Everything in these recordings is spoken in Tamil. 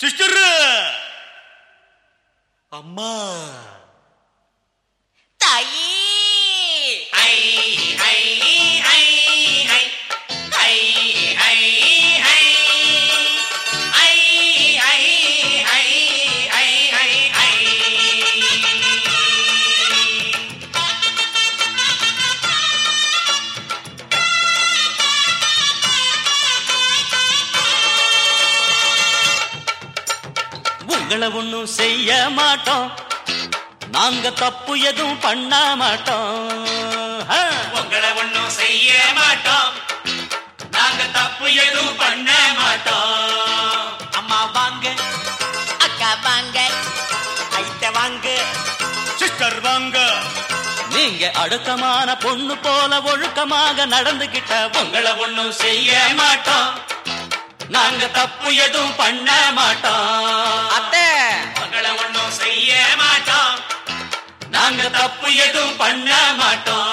சிஸ்டர் அம்மா தாயி ஐ ஐ ஐ ஐ ஐ ஐ ஐ ஐ ஐ ஐ ஐ ஐ உங்களை ஒண்ணும் செய்ய மாட்டோம் நாங்க தப்பு எதுவும் பண்ண மாட்டோம் ஆ. உங்களை ஒண்ணும் செய்ய மாட்டோம் நாங்க தப்பு எதுவும் பண்ண மாட்டோம் அம்மா வாங்க அக்கா வாங்க ஐத்த வாங்க சிஸ்டர் வாங்க நீங்க அடுக்கமான பொண்ணு போல ஒழுக்கமாக நடந்துகிட்ட உங்களை ஒண்ணும் செய்ய மாட்டோம் நாங்க தப்பு எதுவும் பண்ண மாட்டோம் அத்தை உங்களை ஒண்ணும் செய்ய மாட்டோம் நாங்க தப்பு எதுவும் பண்ண மாட்டோம்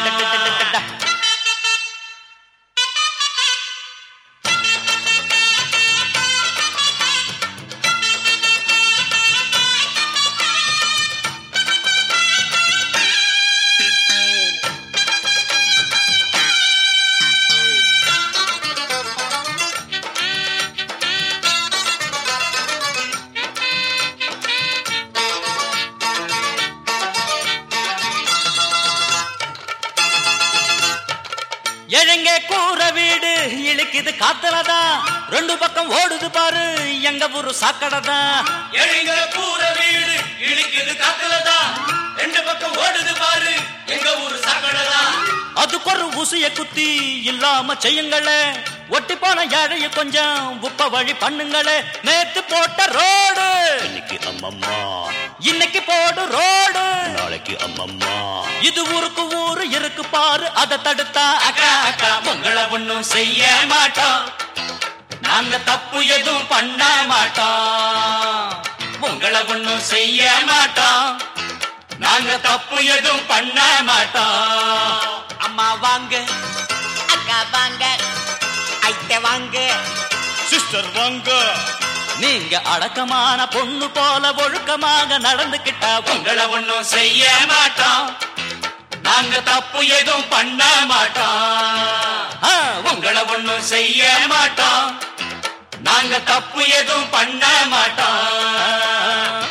எழங்க கூற வீடு இழுக்குது காத்துலதான் ரெண்டு பக்கம் ஓடுது பாரு எங்க ஊரு சாக்கடைதான் எழுங்க கூற வீடு இழுக்குது காத்துலதான் ரெண்டு பக்கம் ஓடுது பாரு எங்க ஊரு சாக்கடைதான் அதுக்கு ஒரு ஊசிய குத்தி இல்லாம செய்யுங்களே ஒட்டி போன ஏழைய கொஞ்சம் உப்ப வழி பண்ணுங்களே நேத்து போட்ட ரோடு இன்னைக்கு அம்மம்மா இன்னைக்கு போடு ரோடு நாளைக்கு அம்மம்மா இது ஊருக்கு ஊரு இருக்கு பாரு அதை தடுத்தா அக்கா அக்கா உங்களை ஒண்ணும் செய்ய மாட்டோம் நாங்க தப்பு எதுவும் பண்ண மாட்டோம் உங்களை ஒண்ணும் செய்ய மாட்டோம் நாங்க தப்பு எதுவும் பண்ண மாட்டோம் அம்மா வாங்க அக்கா வாங்க ஐத்த வாங்க சிஸ்டர் வாங்க நீங்க அடக்கமான பொண்ணு போல ஒழுக்கமாக நடந்துகிட்டா உங்களை ஒண்ணும் செய்ய மாட்டோம் நாங்க தப்பு எதுவும் பண்ண மாட்டோம் ஆ, உங்களை ஒண்ணும் செய்ய மாட்டோம் நாங்க தப்பு எதுவும் பண்ண மாட்டோம்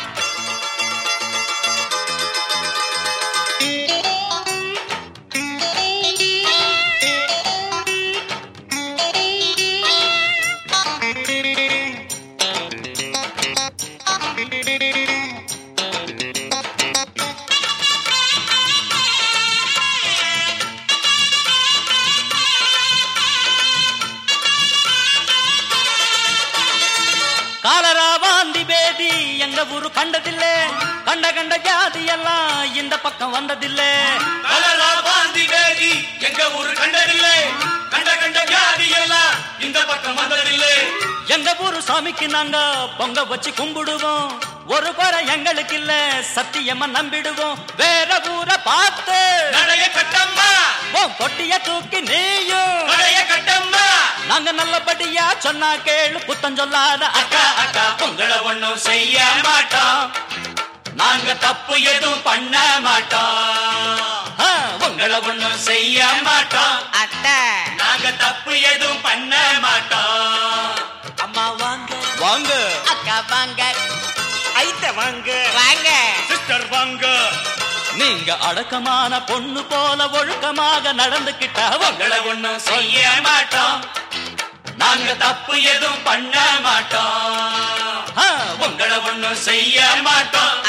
காலரா வாந்தி பேதி எங்க ஊரு கண்டதில்லை கண்ட கண்ட ஜாதி எல்லாம் இந்த பக்கம் வந்ததில்லை கலரா பாந்தி வேதி எங்க ஊரு கண்டதில்லை கண்ட கண்ட வியாதி எல்லாம் இந்த பக்கம் வந்ததில்லை எங்க ஊரு சாமிக்கு நாங்க பொங்க வச்சு கும்பிடுவோம் ஒரு குறை எங்களுக்கு இல்ல சத்தியமா நம்பிடுவோம் வேற ஊரை பார்த்து நடைய கட்டம்மா உன் பொட்டிய தூக்கி நீயும் நடைய கட்டம்மா நாங்க நல்லபடியா சொன்னா கேளு புத்தம் சொல்லாத அக்கா அக்கா உங்களை ஒண்ணும் செய்ய மாட்டோம் நாங்க தப்பு எதுவும் பண்ண மாட்டோம் ஆ, உங்களை ஒண்ணும் செய்ய மாட்டோம் அத்தை நாங்க தப்பு எதுவும் பண்ண மாட்டோம் அம்மா வாங்க வாங்க அக்கா வாங்க ஐத்த வாங்க வாங்க சிஸ்டர் வாங்க நீங்க அடக்கமான பொண்ணு போல ஒழுக்கமாக நடந்துகிட்டா உங்களை ஒண்ணும் செய்ய மாட்டோம் நாங்க தப்பு எதுவும் பண்ண மாட்டோம் ஆ, உங்களை ஒண்ணும் செய்ய மாட்டோம்